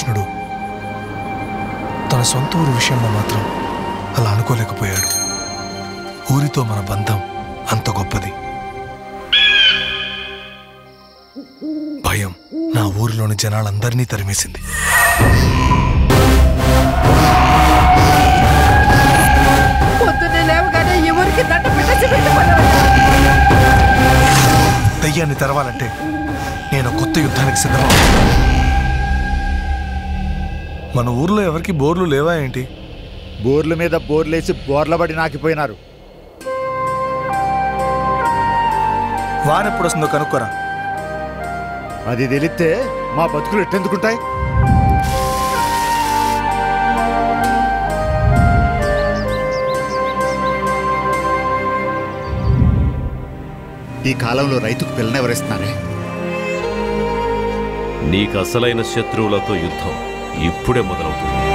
కృష్ణుడు తన సొంత ఊరు విషయంలో మాత్రం అలా అనుకోలేకపోయాడు ఊరితో మన బంధం అంత గొప్పది భయం నా ఊరిలోని జనాలందరినీ తరిమేసింది పొద్దున్నే లేవగానే ఈ ఊరికి దండ పెట్టేసి వెళ్ళిపోయాడు దయ్యాన్ని తెరవాలంటే నేను కొత్త యుద్ధానికి సిద్ధమా మన ఊర్లో ఎవరికి బోర్లు లేవా ఏంటి బోర్ల మీద బోర్లేసి బోర్లబడి నాకిపోయినారు వాన ఎప్పుడు వస్తుందో కనుక్కోరా అది తెలిస్తే మా బతుకులు ఎట్టెందుకుంటాయి ఈ కాలంలో రైతుకు పిల్లనెవరిస్తున్నారే నీకు అసలైన శత్రువులతో యుద్ధం ఇప్పుడే మొదలవుతుంది